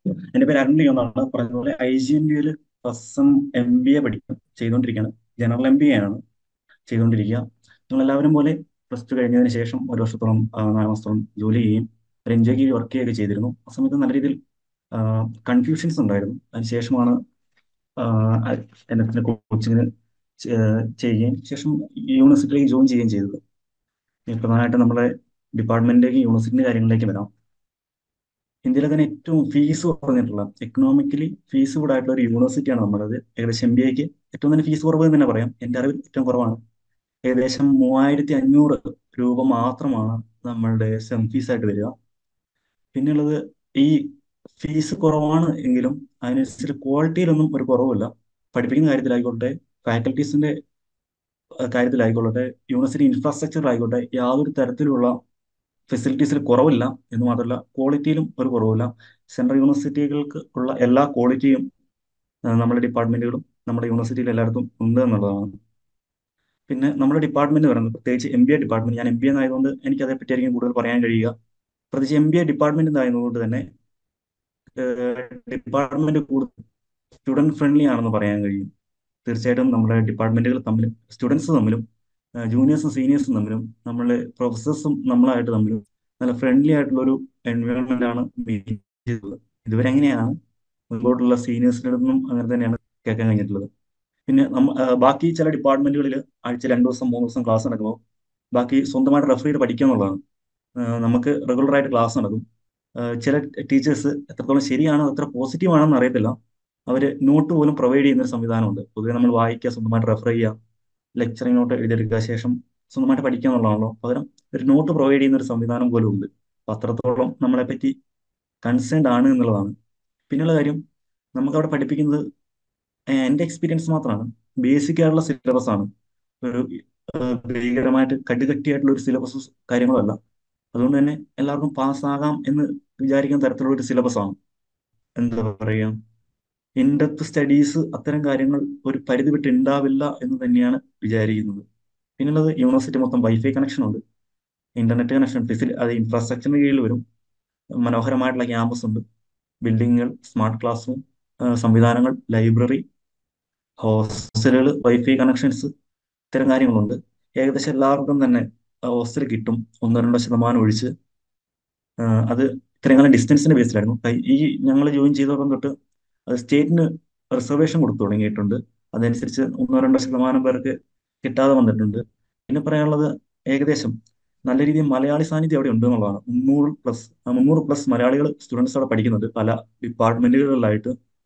എന്റെ പേര് അരുൺ എന്നാണ് പറഞ്ഞതുപോലെ ഐ ജി എം ബിയിൽ ഫസ്റ്റ് എം ബി എ പഠിക്കും ചെയ്തുകൊണ്ടിരിക്കുകയാണ് ജനറൽ എം ബി എ ആണ് ചെയ്തുകൊണ്ടിരിക്കുക നിങ്ങൾ എല്ലാവരും പോലെ പ്ലസ് ടു കഴിഞ്ഞതിന് ശേഷം ഒരു വർഷത്തോളം ആ, നാല് മാസത്തോളം ജോലി ചെയ്യുകയും ഒരു എൻ ജി ഒക്ക് വർക്ക് ചെയ്യുകയൊക്കെ ചെയ്തിരുന്നു ആ സമയത്ത് നല്ല രീതിയിൽ കൺഫ്യൂഷൻസ് ഉണ്ടായിരുന്നു അതിനുശേഷമാണ് എന്നെ കോച്ചിങ്ങിന് ചെയ്യുകയും ശേഷം യൂണിവേഴ്സിറ്റിയിലേക്ക് ജോയിൻ ചെയ്യുകയും ചെയ്തത് ഇനി പ്രധാനമായിട്ടും നമ്മുടെ ഡിപ്പാർട്ട്മെന്റിലേക്ക് യൂണിവേഴ്സിറ്റിന്റെ കാര്യങ്ങളിലേക്ക് വരാം ഇന്ത്യയിലെ തന്നെ ഏറ്റവും ഫീസ് കുറഞ്ഞിട്ടുള്ള എക്കണോമിക്കലി ഫീസ് കൂടെ ആയിട്ടുള്ള ഒരു യൂണിവേഴ്സിറ്റിയാണ് നമ്മുടേത് ഏകദേശം എം ബി എക്ക് ഏറ്റവും തന്നെ ഫീസ് കുറവ് എന്ന് തന്നെ പറയാം എൻ്റെ അറിവിൽ ഏറ്റവും കുറവാണ് ഏകദേശം മൂവായിരത്തി അഞ്ഞൂറ് രൂപ മാത്രമാണ് നമ്മളുടെ സെം ഫീസ് ആയിട്ട് വരിക പിന്നെയുള്ളത് ഈ ഫീസ് കുറവാണ് എങ്കിലും അതിനനുസരിച്ച് ക്വാളിറ്റിയിലൊന്നും ഒരു കുറവില്ല പഠിപ്പിക്കുന്ന കാര്യത്തിലായിക്കോട്ടെ ഫാക്കൽറ്റീസിന്റെ കാര്യത്തിലായിക്കോട്ടെ യൂണിവേഴ്സിറ്റി ഇൻഫ്രാസ്ട്രക്ചറിലായിക്കോട്ടെ യാതൊരു തരത്തിലുള്ള ഫെസിലിറ്റീസിൽ കുറവില്ല എന്ന് മാത്രമല്ല ക്വാളിറ്റിയിലും ഒരു കുറവില്ല സെൻട്രൽ യൂണിവേഴ്സിറ്റികൾക്ക് ഉള്ള എല്ലാ ക്വാളിറ്റിയും ആ, നമ്മുടെ ഡിപ്പാർട്ട്മെന്റുകളും നമ്മുടെ യൂണിവേഴ്സിറ്റിയിൽ എല്ലായിടത്തും ഉണ്ട് എന്നുള്ളതാണ് പിന്നെ നമ്മുടെ ഡിപ്പാർട്ട്മെന്റ് പറയുന്നത് പ്രത്യേകിച്ച് എം ബി എ ഡിപ്പാർട്ട്മെന്റ് ഞാൻ എം ബി എ ആയതുകൊണ്ട് എനിക്ക് അതേപ്പറ്റിയായിരിക്കും കൂടുതൽ പറയാൻ കഴിയുക പ്രത്യേകിച്ച് എം ബി എ ഡിപ്പാർട്ട്മെന്റ് ആയതുകൊണ്ട് തന്നെ ഡിപ്പാർട്ട്മെന്റ് കൂടുതൽ സ്റ്റുഡന്റ് ഫ്രണ്ട്ലി ആണെന്ന് പറയാൻ കഴിയും തീർച്ചയായിട്ടും നമ്മുടെ ഡിപ്പാർട്ട്മെന്റുകൾ തമ്മിലും സ്റ്റുഡൻസ് തമ്മിലും ജൂനിയേഴ്സും സീനിയേഴ്സും തമ്മിലും നമ്മളെ പ്രൊഫസേഴ്സും നമ്മളായിട്ട് തമ്മിലും നല്ല ഫ്രണ്ട്ലി ആയിട്ടുള്ള ഒരു എൻവയോൺമെന്റ് ആണ് മെയിൻ ചെയ്തിട്ടുള്ളത് ഇതുവരെ എങ്ങനെയാണ് മുൻപോട്ടുള്ള സീനിയേഴ്സിൻ്റെ നിന്നും അങ്ങനെ തന്നെയാണ് കേൾക്കാൻ കഴിഞ്ഞിട്ടുള്ളത് പിന്നെ നമ്മ ആ, ബാക്കി ചില ഡിപ്പാർട്ട്മെന്റുകളിൽ ആഴ്ച രണ്ട് ദിവസം മൂന്ന് ദിവസം ക്ലാസ് നടക്കുമ്പോൾ ബാക്കി സ്വന്തമായിട്ട് റെഫർ ചെയ്ത് പഠിക്കുക എന്നുള്ളതാണ് ആ, നമുക്ക് റെഗുലർ ആയിട്ട് ക്ലാസ് നടക്കും ആ, ചില ടീച്ചേഴ്സ് എത്രത്തോളം ശരിയാണോ എത്ര പോസിറ്റീവ് ആണെന്ന് അറിയത്തില്ല അവർ നോട്ട് പോലും പ്രൊവൈഡ് ചെയ്യുന്ന ഒരു സംവിധാനമുണ്ട് പൊതുവെ നമ്മൾ വായിക്കുക സ്വന്തമായിട്ട് റെഫർ ചെയ്യുക ലെക്ചറിങ് നോട്ട് എഴുതിയെടുക്കുക ശേഷം സ്വന്തമായിട്ട് പഠിക്കുക എന്നുള്ളതാണല്ലോ പകരം ഒരു നോട്ട് പ്രൊവൈഡ് ചെയ്യുന്ന ഒരു സംവിധാനം പോലും ഉണ്ട് അപ്പൊ അത്രത്തോളം നമ്മളെ പറ്റി കൺസേൺഡ് ആണ് എന്നുള്ളതാണ് പിന്നെയുള്ള കാര്യം നമുക്ക് അവിടെ പഠിപ്പിക്കുന്നത് ഏഹ് എൻ്റെ എക്സ്പീരിയൻസ് മാത്രമാണ് ബേസിക് ആയിട്ടുള്ള സിലബസ് ആണ് ഒരു ഏഹ് ഭീകരമായിട്ട് കടുകട്ടിയായിട്ടുള്ള ഒരു സിലബസ് കാര്യങ്ങളല്ല അതുകൊണ്ട് തന്നെ എല്ലാവർക്കും പാസ്സാകാം എന്ന് വിചാരിക്കുന്ന തരത്തിലുള്ള ഒരു സിലബസ് ആണ് എന്താ പറയുക ഇൻഡെപ്ത് സ്റ്റഡീസ് അത്തരം കാര്യങ്ങൾ ഒരു പരിധി വിട്ട് ഉണ്ടാവില്ല എന്ന് തന്നെയാണ് വിചാരിക്കുന്നത് പിന്നുള്ളത് യൂണിവേഴ്സിറ്റി മൊത്തം വൈഫൈ കണക്ഷൻ ഉണ്ട് ഇന്റർനെറ്റ് കണക്ഷൻ ഫെസിലി അത് ഇൻഫ്രാസ്ട്രക്ചറിന് കീഴിൽ വരും മനോഹരമായിട്ടുള്ള ക്യാമ്പസ് ഉണ്ട് ബിൽഡിങ്ങുകൾ സ്മാർട്ട് ക്ലാസ് റൂം സംവിധാനങ്ങൾ ലൈബ്രറി ഹോസ്റ്റലുകൾ വൈഫൈ കണക്ഷൻസ് ഇത്തരം കാര്യങ്ങളുണ്ട് ഏകദേശം എല്ലാവർക്കും തന്നെ ഹോസ്റ്റൽ കിട്ടും ഒന്നോ രണ്ടോ ശതമാനം ഒഴിച്ച് ആ, അത് ഇത്രയും കാലം ഡിസ്റ്റൻസിന്റെ ബേസിലായിരുന്നു കൈ- ഈ ഞങ്ങൾ ജോയിൻ ചെയ്തോളം തൊട്ട് അത് സ്റ്റേറ്റിന് റിസർവേഷൻ കൊടുത്തു തുടങ്ങിയിട്ടുണ്ട് അതനുസരിച്ച് ഒന്നോ രണ്ടോ ശതമാനം പേർക്ക് കിട്ടാതെ വന്നിട്ടുണ്ട് പിന്നെ പറയാനുള്ളത് ഏകദേശം നല്ല രീതിയിൽ മലയാളി സാന്നിധ്യം അവിടെ ഉണ്ട് എന്നുള്ളതാണ് മുന്നൂറ് പ്ലസ് മുന്നൂറ് പ്ലസ് മലയാളികൾ സ്റ്റുഡൻസ് അവിടെ പഠിക്കുന്നുണ്ട് പല ഡിപ്പാർട്ട്മെന്റുകളിലായിട്ട്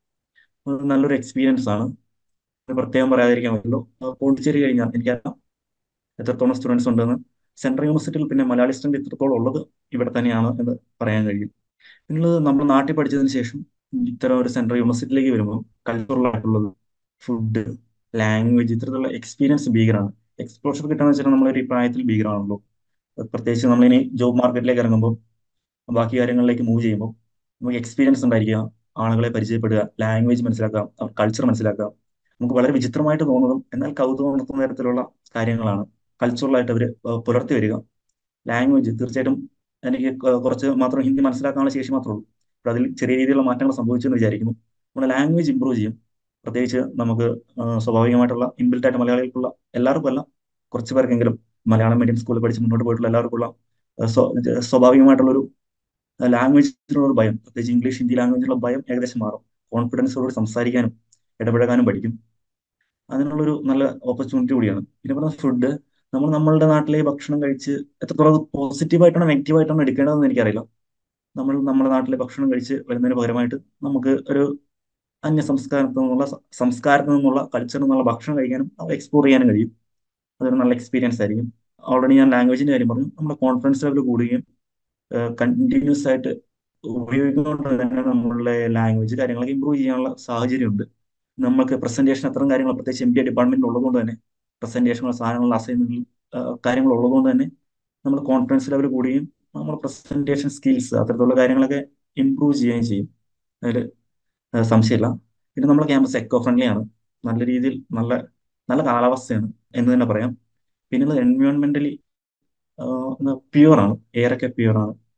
അത് നല്ലൊരു എക്സ്പീരിയൻസ് ആണ് ഇത് പ്രത്യേകം പറയാതിരിക്കാൻ പറ്റുള്ളൂ പോണ്ടിച്ചേരി കഴിഞ്ഞാൽ എനിക്കറിയാം എത്രത്തോളം സ്റ്റുഡൻസ് ഉണ്ടെന്ന് സെൻട്രൽ യൂണിവേഴ്സിറ്റിയിൽ പിന്നെ മലയാളി സ്റ്റുഡൻറ് ഇത്രത്തോളം ഉള്ളത് ഇവിടെ തന്നെയാണ് എന്ന് പറയാൻ കഴിയും പിന്നുള്ളത് നമ്മൾ നാട്ടിൽ പഠിച്ചതിന് ശേഷം ഇത്തരം ഒരു സെൻട്രൽ യൂണിവേഴ്സിറ്റിയിലേക്ക് വരുമ്പോൾ കൾച്ചറൽ ആയിട്ടുള്ളത് ഫുഡ് ലാംഗ്വേജ് ഇത്തരത്തിലുള്ള എക്സ്പീരിയൻസ് ഭീകരമാണ് എക്സ്പോഷർ കിട്ടാന്ന് വെച്ചാൽ നമ്മളൊരു ഈ പ്രായത്തിൽ ഭീകരമാണല്ലോ പ്രത്യേകിച്ച് നമ്മളിനി ജോബ് മാർക്കറ്റിലേക്ക് ഇറങ്ങുമ്പോൾ ബാക്കി കാര്യങ്ങളിലേക്ക് മൂവ് ചെയ്യുമ്പോൾ നമുക്ക് എക്സ്പീരിയൻസ് ഉണ്ടായിരിക്കുക ആളുകളെ പരിചയപ്പെടുക ലാംഗ്വേജ് മനസ്സിലാക്കുക കൾച്ചർ മനസ്സിലാക്കുക നമുക്ക് വളരെ വിചിത്രമായിട്ട് തോന്നുന്നതും എന്നാൽ കൗതുകം ഉണർത്തുന്ന തരത്തിലുള്ള കാര്യങ്ങളാണ് കൾച്ചറലായിട്ട് അവർ പുലർത്തി വരിക ലാംഗ്വേജ് തീർച്ചയായിട്ടും എനിക്ക് ക- കുറച്ച് മാത്രം ഹിന്ദി മനസ്സിലാക്കാനുള്ള ശേഷി മാത്രമേ ഉള്ളൂ അപ്പോൾ അതിൽ ചെറിയ രീതിയിലുള്ള മാറ്റങ്ങൾ സംഭവിച്ചു എന്ന് വിചാരിക്കുന്നു നമ്മുടെ ലാംഗ്വേജ് ഇമ്പ്രൂവ് ചെയ്യും പ്രത്യേകിച്ച് നമുക്ക് ആ, സ്വാഭാവികമായിട്ടുള്ള ഇൻബിൽറ്റ് ആയിട്ട് മലയാളികൾക്കുള്ള എല്ലാവർക്കും അല്ല കുറച്ച് പേർക്കെങ്കിലും മലയാളം മീഡിയം സ്കൂളിൽ പഠിച്ച് മുന്നോട്ട് പോയിട്ടുള്ള എല്ലാവർക്കുള്ള ആ, സ്വ- സ്വാഭാവികമായിട്ടുള്ള ഒരു ലാംഗ്വേജിനോട് ഭയം പ്രത്യേകിച്ച് ഇംഗ്ലീഷ് ഹിന്ദി ലാംഗ്വേജിലുള്ള ഭയം ഏകദേശം മാറും കോൺഫിഡൻസോട് സംസാരിക്കാനും ഇടപഴകാനും പഠിക്കും അതിനുള്ളൊരു നല്ല ഓപ്പർച്യൂണിറ്റി കൂടിയാണ് പിന്നെ പറഞ്ഞ ഫുഡ് നമ്മൾ നമ്മളുടെ നാട്ടിലെ ഭക്ഷണം കഴിച്ച് എത്രത്തോളം പോസിറ്റീവായിട്ടാണോ നെഗറ്റീവായിട്ടാണോ എടുക്കേണ്ടതെന്ന് എനിക്കറിയില്ല നമ്മൾ നമ്മുടെ നാട്ടിലെ ഭക്ഷണം കഴിച്ച് വരുന്നതിന് പകരമായിട്ട് നമുക്ക് ഒരു അന്യ സംസ്കാരത്തിൽ നിന്നുള്ള സ- സംസ്കാരത്തിൽ നിന്നുള്ള കൾച്ചറിൽ നിന്നുള്ള ഭക്ഷണം കഴിക്കാനും അത് എക്സ്പ്ലോർ ചെയ്യാനും കഴിയും അതൊരു നല്ല എക്സ്പീരിയൻസ് ആയിരിക്കും ഓൾറെഡി ഞാൻ ലാംഗ്വേജിന്റെ കാര്യം പറഞ്ഞു നമ്മുടെ കോൺഫിഡൻസ് ലെവൽ കൂടുകയും കണ്ടിന്യൂസ് ആയിട്ട് ഉപയോഗിക്കുന്നതുകൊണ്ട് തന്നെ നമ്മളുടെ ലാംഗ്വേജ് കാര്യങ്ങളൊക്കെ ഇമ്പ്രൂവ് ചെയ്യാനുള്ള സാഹചര്യമുണ്ട് നമുക്ക് പ്രസന്റേഷൻ അത്തരം കാര്യങ്ങൾ പ്രത്യേകിച്ച് എം ബി എ ഡിപ്പാർട്ട്മെന്റ് ഉള്ളതുകൊണ്ട് തന്നെ പ്രസന്റേഷനുകൾ സാധനങ്ങൾ അസൈൻമെന്റുകൾ കാര്യങ്ങൾ ഉള്ളതുകൊണ്ട് തന്നെ നമ്മുടെ കോൺഫിഡൻസ് ലെവൽ കൂടുകയും നമ്മുടെ പ്രസന്റേഷൻ സ്കിൽസ് അത്തരത്തിലുള്ള കാര്യങ്ങളൊക്കെ ഇമ്പ്രൂവ് ചെയ്യുകയും ചെയ്യും അതിൽ സംശയമില്ല പിന്നെ നമ്മുടെ ക്യാമ്പസ് എക്കോ ഫ്രണ്ട്ലി ആണ് നല്ല രീതിയിൽ നല്ല നല്ല കാലാവസ്ഥയാണ് എന്ന് തന്നെ പറയാം പിന്നെ എൻവയോൺമെന്റലി പ്യുവർ ആണ് എയറൊക്കെ പ്യുവർ ആണ്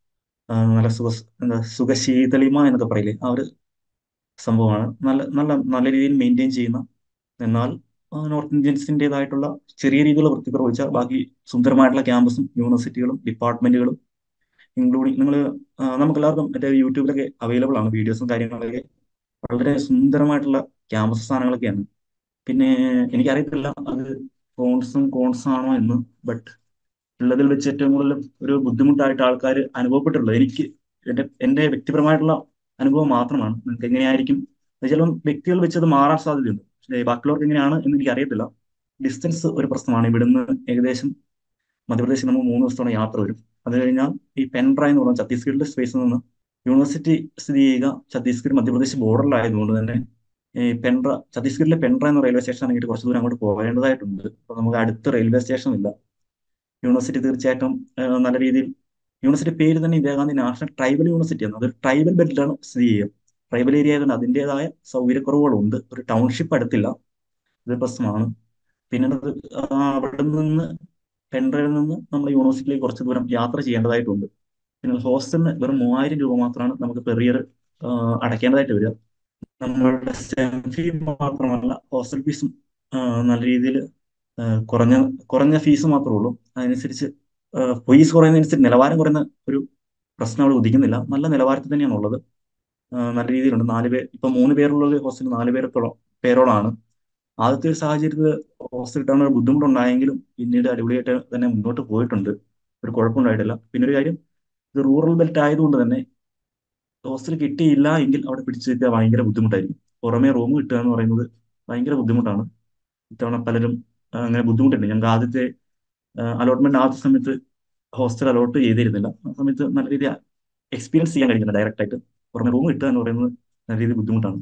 ആ, നല്ല സുഖ എന്താ സുഖശീതളിമ എന്നൊക്കെ പറയില്ലേ ആ ഒരു സംഭവമാണ് നല്ല നല്ല നല്ല രീതിയിൽ മെയിൻറ്റെയിൻ ചെയ്യുന്ന എന്നാൽ ആ, നോർത്ത് ഇന്ത്യൻസിൻ്റെതായിട്ടുള്ള ചെറിയ രീതിയിലുള്ള വൃത്തിക്കുറവ് വെച്ചാൽ ബാക്കി സുന്ദരമായിട്ടുള്ള ക്യാമ്പസും യൂണിവേഴ്സിറ്റികളും ഡിപ്പാർട്ട്മെന്റുകളും ഇൻക്ലൂഡിങ് നിങ്ങൾ നമുക്ക് എല്ലാവർക്കും മറ്റേ യൂട്യൂബിലൊക്കെ അവൈലബിൾ ആണ് വീഡിയോസും കാര്യങ്ങളൊക്കെ വളരെ സുന്ദരമായിട്ടുള്ള ക്യാമ്പസ് സാധനങ്ങളൊക്കെയാണ് പിന്നെ എനിക്കറിയത്തില്ല അത് പ്രോൺസും കോൺസും ആണോ എന്ന് ബട്ട് ഉള്ളതിൽ വെച്ച് ഏറ്റവും കൂടുതൽ ഒരു ബുദ്ധിമുട്ടായിട്ട് ആൾക്കാർ അനുഭവപ്പെട്ടിട്ടുള്ളത് എനിക്ക് എന്റെ എന്റെ വ്യക്തിപരമായിട്ടുള്ള അനുഭവം മാത്രമാണ് നിങ്ങൾക്ക് എങ്ങനെയായിരിക്കും അത് ചിലപ്പം വ്യക്തികൾ വെച്ച് അത് മാറാൻ സാധ്യതയുണ്ട് പക്ഷേ ബാക്കിയുള്ളവർക്ക് എങ്ങനെയാണ് എന്ന് എനിക്ക് അറിയത്തില്ല ഡിസ്റ്റൻസ് ഒരു പ്രശ്നമാണ് ഇവിടുന്ന് ഏകദേശം മധ്യപ്രദേശിൽ നമ്മൾ മൂന്ന് ദിവസത്തോളം യാത്ര വരും അത് കഴിഞ്ഞാൽ ഈ പെൻഡ്ര എന്ന് പറഞ്ഞ ഛത്തീസ്ഗഡിലെ സ്പേസിൽ നിന്ന് യൂണിവേഴ്സിറ്റി സ്ഥിതി ചെയ്യുക ഛത്തീസ്ഗഡ് മധ്യപ്രദേശ് ബോർഡറിലായതുകൊണ്ട് തന്നെ ഈ പെൻഡ്ര ഛത്തീസ്ഗഡിലെ പെൻഡ്ര എന്ന റെയിൽവേ സ്റ്റേഷൻ ആണെങ്കിൽ കുറച്ച് ദൂരം അങ്ങോട്ട് പോകേണ്ടതായിട്ടുണ്ട് അപ്പൊ നമുക്ക് അടുത്ത് റെയിൽവേ സ്റ്റേഷൻ ഇല്ല യൂണിവേഴ്സിറ്റി തീർച്ചയായിട്ടും ആ, നല്ല രീതിയിൽ യൂണിവേഴ്സിറ്റി പേര് തന്നെ ഇന്ദിരാഗാന്ധി നാഷണൽ ട്രൈബൽ യൂണിവേഴ്സിറ്റി ആണ് അതൊരു ട്രൈബൽ ബെൽറ്റിലാണ് സ്ഥിതി ചെയ്യുക ട്രൈബൽ ഏരിയ ആയതുകൊണ്ട് അതിൻ്റെതായ സൗകര്യക്കുറവുകളുണ്ട് ഒരു ടൗൺഷിപ്പ് അടുത്തില്ല ഇത് പ്രശ്നമാണ് പിന്നെ ഉള്ളത്, ആ, അവിടെ നിന്ന് പെൻഡ്രയിൽ നിന്ന് നമ്മൾ യൂണിവേഴ്സിറ്റിയിലേക്ക് കുറച്ച് ദൂരം യാത്ര ചെയ്യേണ്ടതായിട്ടുണ്ട് പിന്നെ ഹോസ്റ്റലിന് വെറും മൂവായിരം രൂപ മാത്രമാണ് നമുക്ക് പെർ ഇയർ അടയ്ക്കേണ്ടതായിട്ട് വരിക നമ്മളുടെ സെം ഫീ മാത്രമല്ല ഹോസ്റ്റൽ ഫീസും നല്ല രീതിയിൽ കുറഞ്ഞ കുറഞ്ഞ ഫീസ് മാത്രമേ ഉള്ളൂ അതനുസരിച്ച് ഫീസ് കുറയുന്നതനുസരിച്ച് നിലവാരം കുറയുന്ന ഒരു പ്രശ്നം അവിടെ ഉദിക്കുന്നില്ല നല്ല നിലവാരത്തിൽ തന്നെയാണ് ഉള്ളത് ആ, നല്ല രീതിയിലുണ്ട് നാല് പേർ ഇപ്പൊ മൂന്ന് പേരുള്ള ഒരു ഹോസ്റ്റലിൽ നാല് പേരത്തോളം പേരോളാണ് ആദ്യത്തെ ഒരു സാഹചര്യത്തിൽ ഹോസ്റ്റൽ കിട്ടാൻ ഒരു ബുദ്ധിമുട്ടുണ്ടായെങ്കിലും പിന്നീട് അടിപൊളിയായിട്ട് തന്നെ മുന്നോട്ട് പോയിട്ടുണ്ട് ഒരു കുഴപ്പമുണ്ടായിട്ടില്ല പിന്നെ ഒരു കാര്യം ഇത് റൂറൽ ബെൽറ്റ് ആയതുകൊണ്ട് തന്നെ ഹോസ്റ്റൽ കിട്ടിയില്ല എങ്കിൽ അവിടെ പിടിച്ചു നിൽക്കുക ഭയങ്കര ബുദ്ധിമുട്ടായിരിക്കും പുറമേ റൂം കിട്ടുക എന്ന് പറയുന്നത് ഭയങ്കര ബുദ്ധിമുട്ടാണ് ഇത്തവണ പലരും ആ, അങ്ങനെ ബുദ്ധിമുട്ടുണ്ട് ഞങ്ങൾക്ക് ആദ്യത്തെ അലോട്ട്മെന്റ് ആദ്യ സമയത്ത് ഹോസ്റ്റൽ അലോട്ട് ചെയ്തിരുന്നില്ല ആ സമയത്ത് നല്ല രീതിയിൽ എക്സ്പീരിയൻസ് ചെയ്യാൻ കഴിയുന്നില്ല ഡയറക്റ്റ് ആയിട്ട് പുറമെ റൂം കിട്ടുക എന്ന് പറയുന്നത് നല്ല രീതിയിൽ ബുദ്ധിമുട്ടാണ്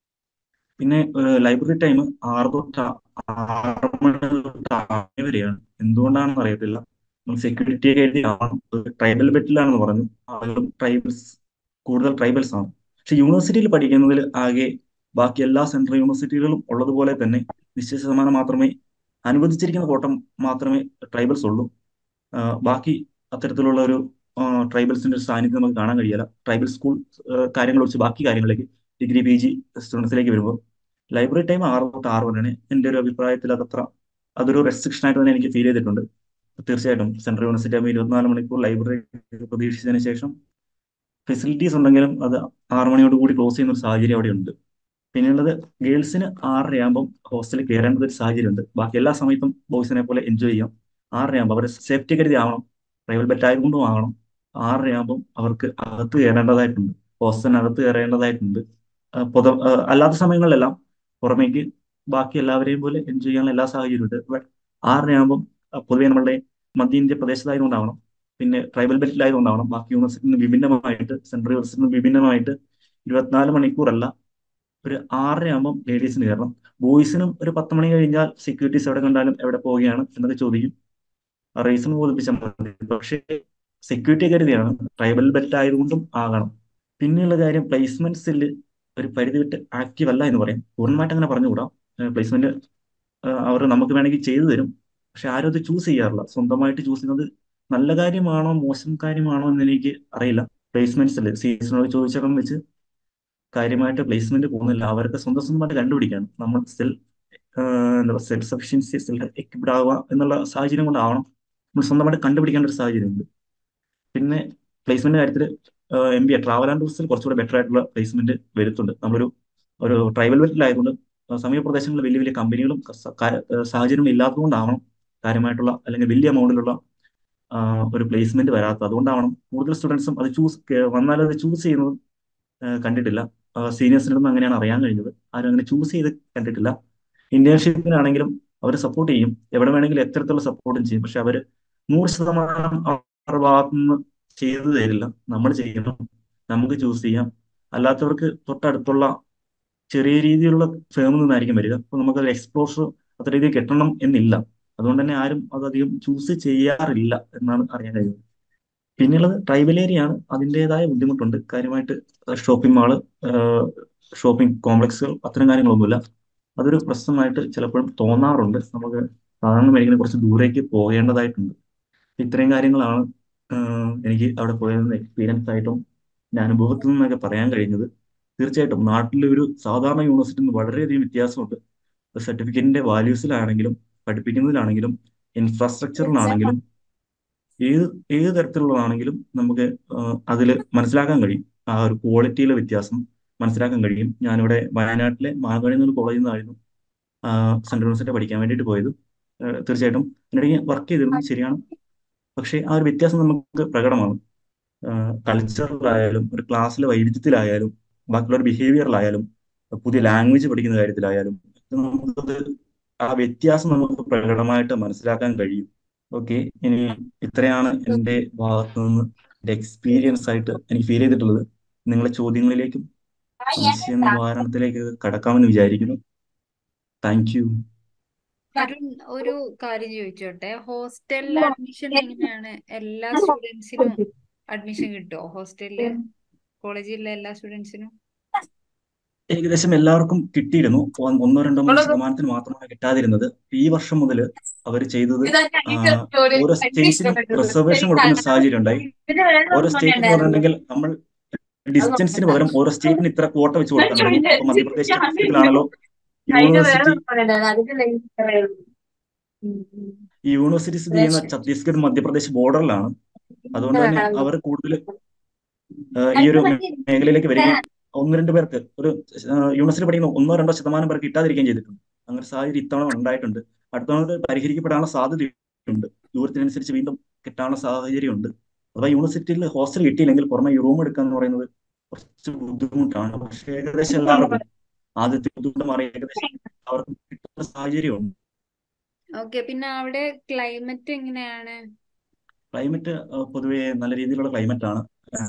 പിന്നെ ലൈബ്രറി ടൈം ആറ് തൊട്ട് ആറ് മണി തൊട്ട് ആറ് മണി വരെയാണ് എന്തുകൊണ്ടാണെന്ന് അറിയത്തില്ല നമ്മൾ സെക്യൂരിറ്റി ഒക്കെ എഴുതി ആവണം ട്രൈബൽ ബെറ്റിലാണെന്ന് പറഞ്ഞു ആളുകളും ട്രൈബൽസ് കൂടുതൽ ട്രൈബൽസ് ആണ് പക്ഷെ യൂണിവേഴ്സിറ്റിയിൽ പഠിക്കുന്നതിൽ ആകെ ബാക്കി എല്ലാ സെൻട്രൽ യൂണിവേഴ്സിറ്റികളിലും ഉള്ളതുപോലെ തന്നെ നിശ്ചിത ശതമാനം മാത്രമേ അനുവദിച്ചിരിക്കുന്ന കോട്ടം മാത്രമേ ട്രൈബൽസ് ഉള്ളൂ ആ, ബാക്കി അത്തരത്തിലുള്ള ഒരു ട്രൈബൽസിന്റെ ഒരു സാന്നിധ്യം നമുക്ക് കാണാൻ കഴിയില്ല ട്രൈബൽ സ്കൂൾ കാര്യങ്ങൾ വെച്ച് ബാക്കി കാര്യങ്ങളിലേക്ക് ഡിഗ്രി പി ജി സ്റ്റുഡൻസിലേക്ക് വരുമ്പോൾ ലൈബ്രറി ടൈം ആറ് തൊട്ട് ആറ് വരെയാണ് എൻ്റെ ഒരു അഭിപ്രായത്തിൽ അതത്ര അതൊരു റെസ്ട്രിക്ഷൻ ആയിട്ട് തന്നെ എനിക്ക് ഫീൽ ചെയ്തിട്ടുണ്ട് തീർച്ചയായിട്ടും സെൻട്രൽ യൂണിവേഴ്സിറ്റി ആകുമ്പോൾ ഇരുപത്തിനാല് മണിക്കൂർ ലൈബ്രറി പ്രതീക്ഷിച്ചതിന് ശേഷം ഫെസിലിറ്റീസ് ഉണ്ടെങ്കിലും അത് ആറ് മണിയോട് കൂടി ക്ലോസ് ചെയ്യുന്ന ഒരു സാഹചര്യം അവിടെ ഉണ്ട് പിന്നെയുള്ളത് ഗേൾസിന് ആറരയാകുമ്പം ഹോസ്റ്റലിൽ കയറേണ്ട ഒരു സാഹചര്യമുണ്ട് ബാക്കി എല്ലാ സമയത്തും ബോയ്സിനെ പോലെ എൻജോയ് ചെയ്യാം ആറരയാകുമ്പോൾ അവരെ സേഫ്റ്റി കരുതി ആവണം പ്രൈവറ്റ് ബെറ്റ് ആയതുകൊണ്ടും ആവണം ആറരയാകുമ്പം അവർക്ക് അകത്ത് കയറേണ്ടതായിട്ടുണ്ട് ഹോസ്റ്റലിനകത്ത് കയറേണ്ടതായിട്ടുണ്ട് ആ, പൊത ആ, അല്ലാത്ത സമയങ്ങളിലെല്ലാം പുറമേക്ക് ബാക്കി എല്ലാവരെയും പോലെ എൻജോയ് ചെയ്യാനുള്ള എല്ലാ സാഹചര്യവും ഉണ്ട് ബട്ട് ആറരയാകുമ്പം ആ, പൊതുവെ നമ്മളുടെ മധ്യ ഇന്ത്യ പ്രദേശത്തായതുകൊണ്ടാവണം പിന്നെ ട്രൈബൽ ബെൽറ്റിലായതുകൊണ്ടാവണം ബാക്കി യൂണിവേഴ്സിറ്റിയിൽ നിന്ന് വിഭിന്നമായിട്ട് സെൻട്രൽ യൂണിവേഴ്സിറ്റിയിൽ നിന്ന് വിഭിന്നമായിട്ട് ഇരുപത്തിനാല് മണിക്കൂറല്ല ഒരു ആറര ആകുമ്പോൾ ലേഡീസിന് കയറണം ബോയ്സിനും ഒരു പത്ത് മണി കഴിഞ്ഞാൽ സെക്യൂരിറ്റീസ് എവിടെ കണ്ടാലും എവിടെ പോവുകയാണ് എന്നൊക്കെ ചോദിക്കും റീസൺ ബോധിപ്പിച്ചാൽ മതി പക്ഷേ സെക്യൂരിറ്റി കരുതിയാണ് ട്രൈബൽ ബെൽറ്റ് ആയതുകൊണ്ടും ആകണം പിന്നെയുള്ള കാര്യം പ്ലേസ്മെന്റ്സിൽ ഒരു പരിധി വിട്ട് ആക്റ്റീവ് അല്ല എന്ന് പറയും പൂർണ്ണമായിട്ട് അങ്ങനെ പറഞ്ഞുകൂടാ പ്ലേസ്മെന്റ് അവർ നമുക്ക് വേണമെങ്കിൽ ചെയ്തു തരും പക്ഷെ ആരും അത് ചൂസ് ചെയ്യാറില്ല സ്വന്തമായിട്ട് ചൂസ് ചെയ്യുന്നത് നല്ല കാര്യമാണോ മോശം കാര്യമാണോ എന്ന് എനിക്ക് അറിയില്ല പ്ലേസ്മെന്റ്സിൽ സീസണോട് ചോദിച്ചപ്പം വെച്ച് കാര്യമായിട്ട് പ്ലേസ്മെന്റ് പോകുന്നില്ല അവർക്ക് സ്വന്തം സ്വന്തമായിട്ട് കണ്ടുപിടിക്കാണ് നമ്മൾ സെൽ എന്താ സെൽഫ് സഫിഷ്യൻസി സെൽഫ് എക്വിപ്ഡ് ആവുക എന്നുള്ള സാഹചര്യം കൊണ്ടാവണം നമ്മൾ സ്വന്തമായിട്ട് കണ്ടുപിടിക്കേണ്ട ഒരു സാഹചര്യമുണ്ട് പിന്നെ പ്ലേസ്മെന്റ് കാര്യത്തിൽ M B A travel and ടൂറിസ്റ്റിൽ കുറച്ചുകൂടെ ബെറ്റർ ആയിട്ടുള്ള പ്ലേസ്മെന്റ് വരുത്തുണ്ട് നമ്മളൊരു ഒരു ട്രൈബൽ ബെൽറ്റിലായതുകൊണ്ട് സമീപ പ്രദേശങ്ങളിൽ വലിയ വലിയ കമ്പനികളും സ- കാ- ഏഹ് സാഹചര്യങ്ങളും ഇല്ലാത്തതുകൊണ്ടാവണം കാര്യമായിട്ടുള്ള അല്ലെങ്കിൽ വലിയ എമൗണ്ടിലുള്ള ഒരു പ്ലേസ്മെന്റ് വരാത്തത് അതുകൊണ്ടാവണം കൂടുതൽ സ്റ്റുഡൻസും അത് ചൂസ് വന്നാൽ അത് ചൂസ് ചെയ്യുന്നത് ഏഹ് കണ്ടിട്ടില്ല സീനിയേഴ്സിൻ്റെ ഒന്നും അങ്ങനെയാണ് അറിയാൻ കഴിഞ്ഞത് ആരും അങ്ങനെ ചൂസ് ചെയ്ത് കണ്ടിട്ടില്ല ഇന്റേൺഷിപ്പിനാണെങ്കിലും അവർ സപ്പോർട്ട് ചെയ്യും എവിടെ വേണമെങ്കിലും എത്തരത്തിലുള്ള സപ്പോർട്ടും ചെയ്യും പക്ഷെ അവർ നൂറ് ശതമാനം അവരുടെ ഭാഗത്തുനിന്ന് ചെയ്തു തരില്ല നമ്മൾ ചെയ്യണം നമുക്ക് ചൂസ് ചെയ്യാം അല്ലാത്തവർക്ക് തൊട്ടടുത്തുള്ള ചെറിയ രീതിയിലുള്ള ഫേമിൽ നിന്നായിരിക്കും വരിക അപ്പൊ നമുക്കത് എക്സ്പ്ലോഷർ അത്ര രീതിയിൽ കിട്ടണം എന്നില്ല അതുകൊണ്ട് തന്നെ ആരും അതധികം ചൂസ് ചെയ്യാറില്ല എന്നാണ് അറിയാൻ കഴിയുന്നത് പിന്നെയുള്ളത് ട്രൈബൽ ഏരിയ ആണ് അതിൻ്റെതായ ബുദ്ധിമുട്ടുണ്ട് കാര്യമായിട്ട് ഷോപ്പിംഗ് മാള് ഷോപ്പിംഗ് കോംപ്ലക്സുകൾ അത്തരം കാര്യങ്ങളൊന്നുമില്ല അതൊരു പ്രശ്നമായിട്ട് ചിലപ്പോഴും തോന്നാറുണ്ട് നമുക്ക് സാധാരണ മേഖല കുറച്ച് ദൂരേക്ക് പോകേണ്ടതായിട്ടുണ്ട് ഇത്രയും കാര്യങ്ങളാണ് ആഹ് എനിക്ക് അവിടെ പോയിരുന്ന എക്സ്പീരിയൻസ് ആയിട്ടും എൻ്റെ അനുഭവത്തിൽ നിന്നൊക്കെ പറയാൻ കഴിഞ്ഞത് തീർച്ചയായിട്ടും നാട്ടിലെ ഒരു സാധാരണ യൂണിവേഴ്സിറ്റിയിൽ നിന്ന് വളരെയധികം വ്യത്യാസമുണ്ട് സർട്ടിഫിക്കറ്റിന്റെ വാല്യൂസിലാണെങ്കിലും പഠിപ്പിക്കുന്നതിലാണെങ്കിലും ഇൻഫ്രാസ്ട്രക്ചറിലാണെങ്കിലും ഏത് ഏത് തരത്തിലുള്ളതാണെങ്കിലും നമുക്ക് അതിൽ മനസ്സിലാക്കാൻ കഴിയും ആ ഒരു ക്വാളിറ്റിയിലെ വ്യത്യാസം മനസ്സിലാക്കാൻ കഴിയും ഞാനിവിടെ വയനാട്ടിലെ മാനന്തവാടി കോളേജിൽ നിന്നായിരുന്നു സെൻട്രൽ യൂണിവേഴ്സിറ്റി പഠിക്കാൻ വേണ്ടിയിട്ട് പോയത് ആഹ് തീർച്ചയായിട്ടും അതിനിടയ്ക്ക് വർക്ക് ചെയ്തിരുന്നു ശരിയാണ് പക്ഷേ ആ ഒരു വ്യത്യാസം നമുക്ക് പ്രകടമാണ് കൾച്ചറിലായാലും ഒരു ക്ലാസ്സിലെ വൈവിധ്യത്തിലായാലും ബാക്കിയുള്ളവരുടെ ബിഹേവിയറിലായാലും പുതിയ ലാംഗ്വേജ് പഠിക്കുന്ന കാര്യത്തിലായാലും ഇത് നമുക്കത് ആ വ്യത്യാസം നമുക്ക് പ്രകടമായിട്ട് മനസ്സിലാക്കാൻ കഴിയും ഓക്കെ ഇനി ഇത്രയാണ് എൻ്റെ ഭാഗത്തു നിന്ന് എൻ്റെ എക്സ്പീരിയൻസ് ആയിട്ട് എനിക്ക് ഫീൽ ചെയ്തിട്ടുള്ളത് നിങ്ങളുടെ ചോദ്യങ്ങളിലേക്കും സംശയ നിവാരണത്തിലേക്ക് കടക്കാമെന്ന് വിചാരിക്കുന്നു താങ്ക് യു അരുൺ ഒരു കാര്യം ചോദിച്ചോട്ടെ ഹോസ്റ്റലിൽ അഡ്മിഷൻ എങ്ങനെയാണ് എല്ലാ സ്റ്റുഡൻസിനും അഡ്മിഷൻ കിട്ടുമോ ഹോസ്റ്റലില് കോളേജിലെ എല്ലാ സ്റ്റുഡൻസിനും ഏകദേശം എല്ലാവർക്കും കിട്ടിയിരുന്നു ഒ- ഒന്നോ രണ്ടോ മൂന്നോ ശതമാനത്തിന് മാത്രമാണ് കിട്ടാതിരുന്നത് ഈ വർഷം മുതൽ അവർ ചെയ്തത് ആ, ഓരോ സ്റ്റേറ്റിനും റിസർവേഷൻ കൊടുക്കുന്ന സാഹചര്യം ഉണ്ടായി ഓരോ സ്റ്റേറ്റ് എന്ന് പറഞ്ഞിട്ടുണ്ടെങ്കിൽ നമ്മൾ ഡിസ്റ്റൻസിന് പകരം ഓരോ സ്റ്റേറ്റിന് ഇത്ര ക്വോട്ട വെച്ച് കൊടുക്കാൻ തുടങ്ങി ഇപ്പൊ മധ്യപ്രദേശ് ഛത്തീസ്ഗഡിലാണല്ലോ യൂണിവേഴ്സിറ്റി ഈ യൂണിവേഴ്സിറ്റി സ്ഥിതി ചെയ്യുന്ന ഛത്തീസ്ഗഡ് മധ്യപ്രദേശ് ബോർഡറിലാണ് അതുകൊണ്ട് തന്നെ അവർ കൂടുതൽ ഈ ഒരു മേഖലയിലേക്ക് വരികയും ഒന്ന് രണ്ട് പേർക്ക് ഒരു യൂണിവേഴ്സിറ്റി പഠിക്കുന്ന ഒന്നോ രണ്ടോ ശതമാനം പേർക്ക് കിട്ടാതിരിക്കുകയും ചെയ്തിട്ടുണ്ട് അങ്ങനെ സാഹചര്യം ഇത്തവണ ഉണ്ടായിട്ടുണ്ട് അടുത്ത തവണ പരിഹരിക്കപ്പെടാനുള്ള സാധ്യതയുണ്ട് ദൂരത്തിനനുസരിച്ച് വീണ്ടും കിട്ടാനുള്ള സാഹചര്യമുണ്ട് അഥവാ യൂണിവേഴ്സിറ്റിയിൽ ഹോസ്റ്റൽ കിട്ടിയില്ലെങ്കിൽ പുറമെ റൂം എടുക്കുക എന്ന് പറയുന്നത് കുറച്ച് ബുദ്ധിമുട്ടാണ് പക്ഷേ ഏകദേശം എല്ലാവർക്കും ആദ്യത്തെ ബുദ്ധിമുട്ട് മാറി ഏകദേശം അവർക്ക് കിട്ടുന്ന സാഹചര്യമുണ്ട് ഓക്കെ പിന്നെ അവിടെ ക്ലൈമറ്റ് എങ്ങനെയാണ് ക്ലൈമറ്റ് പൊതുവെ നല്ല രീതിയിലുള്ള ക്ലൈമറ്റ് ആണ്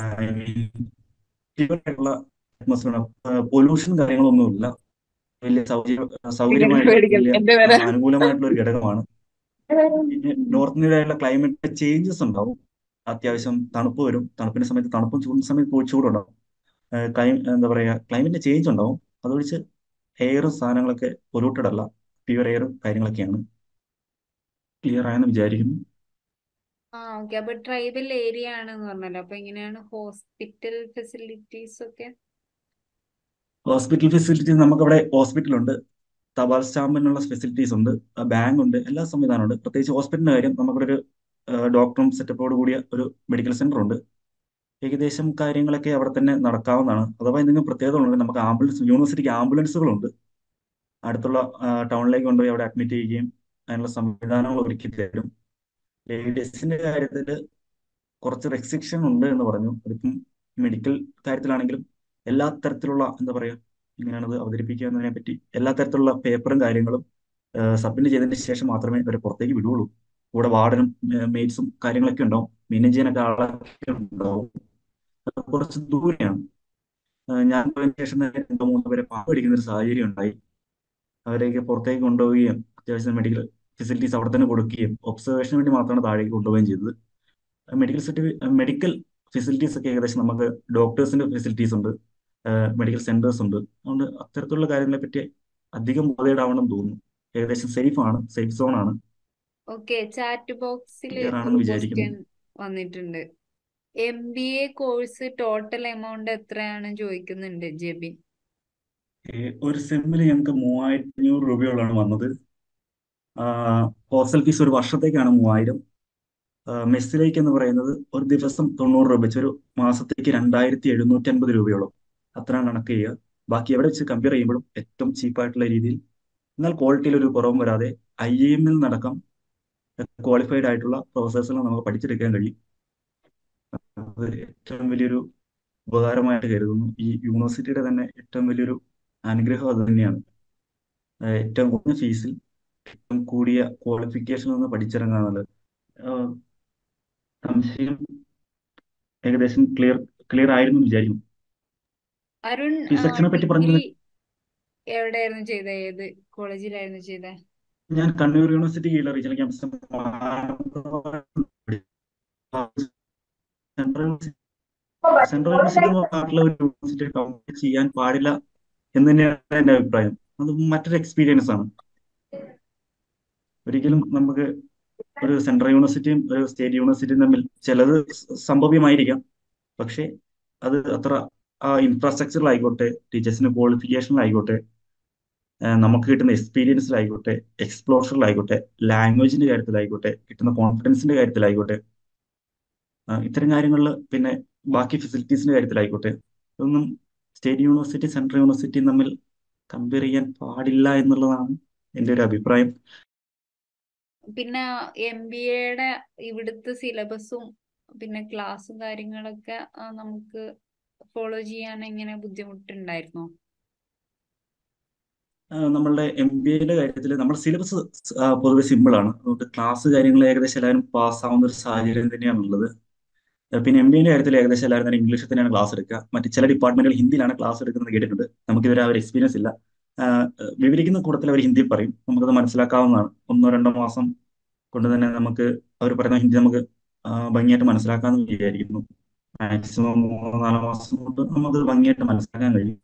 ആയിട്ടുള്ള അറ്റ്മോസ്ഫിയർ പൊല്യൂഷൻ കാര്യങ്ങളൊന്നുമില്ല വലിയ സൗകര്യ സൗകര്യമായിട്ട് വലിയ അനുകൂലമായിട്ടുള്ള ഒരു ഘടകമാണ് പിന്നെ നോർത്ത് ഇന്ത്യയിലുള്ള ക്ലൈമറ്റ് ചേഞ്ചസ് ഉണ്ടാവും അത്യാവശ്യം തണുപ്പ് വരും തണുപ്പിന്റെ സമയത്ത് തണുപ്പും ചൂടിന്റെ സമയത്ത് ചൂടുണ്ടാവും ക്ലൈ എന്താ പറയുക ക്ലൈമറ്റ് ചേഞ്ച് ഉണ്ടാവും അതൊഴിച്ച് എയറും സാധനങ്ങളൊക്കെ പൊല്യൂട്ടഡ് അല്ല പ്യുവർ എയറും കാര്യങ്ങളൊക്കെയാണ് ക്ലിയർ ആയെന്ന് വിചാരിക്കുന്നു ആ ഓക്കെ അപ്പൊ ട്രൈബൽ ഏരിയ ആണെന്ന് പറഞ്ഞല്ലോ അപ്പൊ എങ്ങനെയാണ് ഹോസ്പിറ്റൽ ഫെസിലിറ്റീസ് ഒക്കെ ഹോസ്പിറ്റൽ ഫെസിലിറ്റീസ് നമുക്കവിടെ ഹോസ്പിറ്റലുണ്ട് തപാൽ സ്റ്റാമ്പിനുള്ള ഫെസിലിറ്റീസ് ഉണ്ട് ബാങ്ക് ഉണ്ട് എല്ലാ സംവിധാനമുണ്ട് പ്രത്യേകിച്ച് ഹോസ്പിറ്റലിന്റെ കാര്യം നമുക്കിവിടെ ഒരു ഡോക്ടറും സെറ്റപ്പോട് കൂടിയ ഒരു മെഡിക്കൽ സെന്റർ ഉണ്ട് ഏകദേശം കാര്യങ്ങളൊക്കെ അവിടെ തന്നെ നടക്കാവുന്നതാണ് അഥവാ എന്തെങ്കിലും പ്രത്യേകത ഉണ്ടെങ്കിൽ നമുക്ക് ആംബുലൻസ് യൂണിവേഴ്സിറ്റിക്ക് ആംബുലൻസുകളുണ്ട് അടുത്തുള്ള ടൗണിലേക്ക് കൊണ്ടുപോയി അവിടെ അഡ്മിറ്റ് ചെയ്യുകയും അതിനുള്ള സംവിധാനങ്ങൾ ഒരുക്കി തരും ലേഡീസിന്റെ കാര്യത്തിൽ കുറച്ച് റെസ്ട്രിക്ഷൻ ഉണ്ട് എന്ന് പറഞ്ഞു അതിപ്പം മെഡിക്കൽ കാര്യത്തിലാണെങ്കിലും എല്ലാ തരത്തിലുള്ള എന്താ പറയുക എങ്ങനെയാണത് അവതരിപ്പിക്കുക എന്നതിനെ പറ്റി എല്ലാ തരത്തിലുള്ള പേപ്പറും കാര്യങ്ങളും സബ്മിറ്റ് ചെയ്തതിന് ശേഷം മാത്രമേ ഇവരെ പുറത്തേക്ക് വിടുകയുള്ളൂ കൂടെ വാർഡനും മെയ്റ്റ്സും കാര്യങ്ങളൊക്കെ ഉണ്ടാവും മെയിൻറ്റെയിൻ ചെയ്യാനൊക്കെ ആളൊക്കെ ഉണ്ടാവും കുറച്ച് ദൂരെയാണ് ഞാൻ പോയതിനു ശേഷം തന്നെ രണ്ടോ മൂന്നോ പേരെ പാമ്പ് പിടിക്കുന്ന ഒരു സാഹചര്യം ഉണ്ടായി അവരെയൊക്കെ പുറത്തേക്ക് കൊണ്ടുപോവുകയും അത്യാവശ്യം മെഡിക്കൽ ഫെസിലിറ്റീസ് അവിടെ തന്നെ കൊടുക്കുകയും ഒബ്സർവേഷന് വേണ്ടി മാത്രമാണ് താഴേക്ക് കൊണ്ടുപോവുകയും ചെയ്തത് മെഡിക്കൽ സർട്ടിഫിക്കറ്റ് മെഡിക്കൽ ഫെസിലിറ്റീസ് ഒക്കെ ഏകദേശം നമുക്ക് ഡോക്ടേഴ്സിന്റെ ഫെസിലിറ്റീസ് ഉണ്ട് മെഡിക്കൽ സെന്റേഴ്സ് ഉണ്ട് അതുകൊണ്ട് അത്തരത്തിലുള്ള കാര്യങ്ങളെ പറ്റി അധികം ബോധേഡാവണം തോന്നുന്നു ഏകദേശം സേഫ് ആണ് സേഫ് സോൺ ആണ് ഓക്കെ ചാറ്റ് ബോക്സിൽ ആണെന്ന് വിചാരിക്കുന്നു ക്വസ്റ്റ്യൻ വന്നിട്ടുണ്ട് M B A course total amount എത്രയാണ് ചോദിക്കുന്നുണ്ട് ജെബിൻ ഒരു സെമ്മില് ഞങ്ങൾക്ക് മൂവായിരത്തി അഞ്ഞൂറ് രൂപയോളാണ് വന്നത് ഹോസ്റ്റൽ ഫീസ് ഒരു വർഷത്തേക്കാണ് മൂവായിരം മെസ്സിലേക്ക് എന്ന് പറയുന്നത് ഒരു ദിവസം തൊണ്ണൂറ് രൂപ വെച്ച് ഒരു മാസത്തേക്ക് രണ്ടായിരത്തി എഴുന്നൂറ്റി അൻപത് രൂപയോളം അത്രയാണ് കണക്ക് ചെയ്യുക ബാക്കി എവിടെ വെച്ച് കമ്പയർ ചെയ്യുമ്പോഴും ഏറ്റവും ചീപ്പായിട്ടുള്ള രീതിയിൽ എന്നാൽ ക്വാളിറ്റിയിൽ ഒരു കുറവും വരാതെ ഐ എമ്മിൽ നടക്കം ക്വാളിഫൈഡ് ആയിട്ടുള്ള പ്രൊഫസേഴ്സിനെ നമുക്ക് പഠിച്ചെടുക്കാൻ കഴിയും അത് ഏറ്റവും വലിയൊരു ഉപകാരമായിട്ട് കരുതുന്നു ഈ യൂണിവേഴ്സിറ്റിയുടെ തന്നെ ഏറ്റവും വലിയൊരു അനുഗ്രഹം അത് തന്നെയാണ് ഏറ്റവും കുറഞ്ഞ ഫീസിൽ ഏറ്റവും കൂടിയ ക്വാളിഫിക്കേഷനിൽ നിന്ന് പഠിച്ചിറങ്ങുക എന്നുള്ളത് സംശയം ഏകദേശം ക്ലിയർ ക്ലിയർ ആയിരുന്നു വിചാരിക്കുന്നു അരുൺ ഫീസ് സെക്ഷനെ പറ്റി പറഞ്ഞത് എവിടെയായിരുന്നു ചെയ്ത ഏത് കോളേജിലായിരുന്നു ചെയ്ത ഞാൻ കണ്ണൂർ യൂണിവേഴ്സിറ്റി കീഴിലെ regional campus central central university നാട്ടിലെ ഒരു യൂണിവേഴ്സിറ്റി കമ്പയർ ചെയ്യാൻ പാടില്ല എന്ന് തന്നെയാണ് എന്റെ അഭിപ്രായം അത് മറ്റൊരു എക്സ്പീരിയൻസ് ആണ് ഒരിക്കലും നമുക്ക് ഒരു സെൻട്രൽ യൂണിവേഴ്സിറ്റിയും ഒരു സ്റ്റേറ്റ് യൂണിവേഴ്സിറ്റിയും തമ്മിൽ ചിലത് സംഭവ്യമായിരിക്കാം പക്ഷേ അത് അത്ര ആ ഇൻഫ്രാസ്ട്രക്ചറിലായിക്കോട്ടെ ടീച്ചേഴ്സിന്റെ ക്വാളിഫിക്കേഷനിലായിക്കോട്ടെ ഏഹ് നമുക്ക് കിട്ടുന്ന എക്സ്പീരിയൻസിലായിക്കോട്ടെ എക്സ്പ്ലോഷറിലായിക്കോട്ടെ ലാംഗ്വേജിന്റെ കാര്യത്തിലായിക്കോട്ടെ കിട്ടുന്ന കോൺഫിഡൻസിന്റെ കാര്യത്തിലായിക്കോട്ടെ ആ, ഇത്തരം കാര്യങ്ങളിൽ പിന്നെ ബാക്കി ഫെസിലിറ്റീസിന്റെ കാര്യത്തിലായിക്കോട്ടെ ഇതൊന്നും സ്റ്റേറ്റ് യൂണിവേഴ്സിറ്റി സെൻട്രൽ യൂണിവേഴ്സിറ്റിയും തമ്മിൽ കമ്പയർ ചെയ്യാൻ പാടില്ല എന്നുള്ളതാണ് എൻ്റെ ഒരു അഭിപ്രായം പിന്നെ എം ബി എയുടെ ഇവിടുത്തെ സിലബസും പിന്നെ ക്ലാസ്സും കാര്യങ്ങളൊക്കെ ആ, നമുക്ക് ഫോളോ ചെയ്യാൻ എങ്ങനെ ബുദ്ധിമുട്ടുണ്ടായിരുന്നോ ആ, നമ്മളുടെ എം ബി എയുടെ കാര്യത്തിൽ നമ്മുടെ സിലബസ് പൊതുവെ സിമ്പിൾ ആണ് അതുകൊണ്ട് ക്ലാസ് കാര്യങ്ങൾ ഏകദേശം എല്ലാവരും പാസ്സാവുന്ന ഒരു സാഹചര്യം തന്നെയാണുള്ളത് ആ, പിന്നെ എം ബി എന്റെ കാര്യത്തിൽ ഏകദേശം എല്ലാവരും തന്നെ ഇംഗ്ലീഷിൽ തന്നെയാണ് ക്ലാസ് എടുക്കുക മറ്റ് ചില ഡിപ്പാർട്ട്മെന്റുകൾ ഹിന്ദിയിലാണ് ക്ലാസ് എടുക്കുന്നത് കേട്ടിട്ടുണ്ട് നമുക്കിതുവരെ ആ ഒരു എക്സ്പീരിയൻസ് ഇല്ല ആ, വിവരിക്കുന്ന കൂട്ടത്തിൽ അവർ ഹിന്ദി പറയും നമുക്കത് മനസ്സിലാക്കാവുന്നതാണ് ഒന്നോ രണ്ടോ മാസം കൊണ്ട് തന്നെ നമുക്ക് അവർ പറയുന്ന ഹിന്ദി നമുക്ക് ആ, ഭംഗിയായിട്ട് മനസ്സിലാക്കാമെന്ന് വിചാരിക്കുന്നു മാക്സിമം മൂന്നോ നാലോ മാസം കൊണ്ട് നമുക്ക് ഭംഗിയായിട്ട് മനസ്സിലാക്കാൻ കഴിയും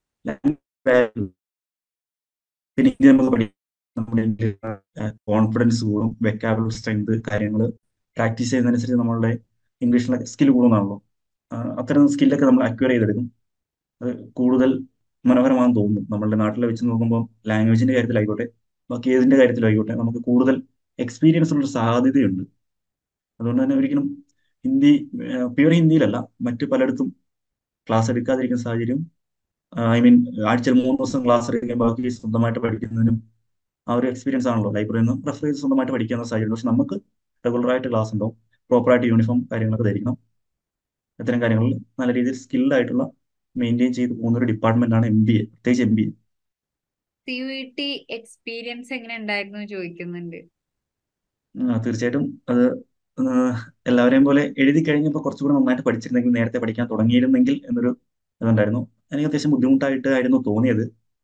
പിന്നെ ഹിന്ദി നമുക്ക് പഠിക്കാം നമ്മുടെ കോൺഫിഡൻസ് കൂടും വെക്കാബിൾ സ്ട്രെങ്ത് കാര്യങ്ങൾ പ്രാക്ടീസ് ചെയ്യുന്നതനുസരിച്ച് നമ്മളുടെ ഇംഗ്ലീഷിലെ സ്കിൽ കൂടുന്നതാണല്ലോ ആ, അത്തരം സ്കില്ലൊക്കെ നമ്മൾ അക്വയർ ചെയ്തെടുക്കും അത് കൂടുതൽ മനോഹരമാണെന്ന് തോന്നുന്നു നമ്മളുടെ നാട്ടിലെ വെച്ച് നോക്കുമ്പോൾ ലാംഗ്വേജിന്റെ കാര്യത്തിലായിക്കോട്ടെ ബാക്കി ഏതിന്റെ കാര്യത്തിലായിക്കോട്ടെ നമുക്ക് കൂടുതൽ എക്സ്പീരിയൻസ് ഉള്ള സാധ്യതയുണ്ട് അതുകൊണ്ട് തന്നെ ഒരിക്കലും ഹിന്ദി പ്യുവർ ഹിന്ദിയിലല്ല മറ്റു പലയിടത്തും ക്ലാസ് എടുക്കാതിരിക്കുന്ന സാഹചര്യം ഐ മീൻ ആഴ്ചയിൽ മൂന്ന് ദിവസം ക്ലാസ് എടുക്കാൻ ബാക്കി സ്വന്തമായിട്ട് പഠിക്കുന്നതിനും ആ ഒരു എക്സ്പീരിയൻസ് ആണല്ലോ ലൈബ്രറിയിൽ നിന്ന് റെഫർ ചെയ്ത് സ്വന്തമായിട്ട് പഠിക്കാവുന്ന സാഹചര്യം പക്ഷെ നമുക്ക് റെഗുലർ ആയിട്ട് ക്ലാസ് ഉണ്ടാവും പ്രോപ്പറായിട്ട് യൂണിഫോം കാര്യങ്ങളൊക്കെ ധരിക്കണം ഇത്തരം കാര്യങ്ങളിൽ നല്ല രീതിയിൽ സ്കിൽഡ് ആയിട്ടുള്ള മെയിൻറ്റെയിൻ ചെയ്ത് പോകുന്ന ഒരു ഡിപ്പാർട്ട്മെന്റ് ആണ് എം ബി എ പ്രത്യേകിച്ച് M B A C U T experience എങ്ങനെ ഉണ്ടായിരുന്നു എന്ന് ചോദിക്കുന്നുണ്ട് തീർച്ചയായിട്ടും അത് ആ, എല്ലാവരെയും പോലെ എഴുതി കഴിഞ്ഞപ്പോൾ കുറച്ചുകൂടി നന്നായിട്ട് പഠിച്ചിരുന്നെങ്കിൽ നേരത്തെ പഠിക്കാൻ തുടങ്ങിയിരുന്നെങ്കിൽ എന്നൊരു ഇതുണ്ടായിരുന്നു എനിക്ക് അത്യാവശ്യം ബുദ്ധിമുട്ടായിട്ട് ആയിരുന്നു തോന്നിയത്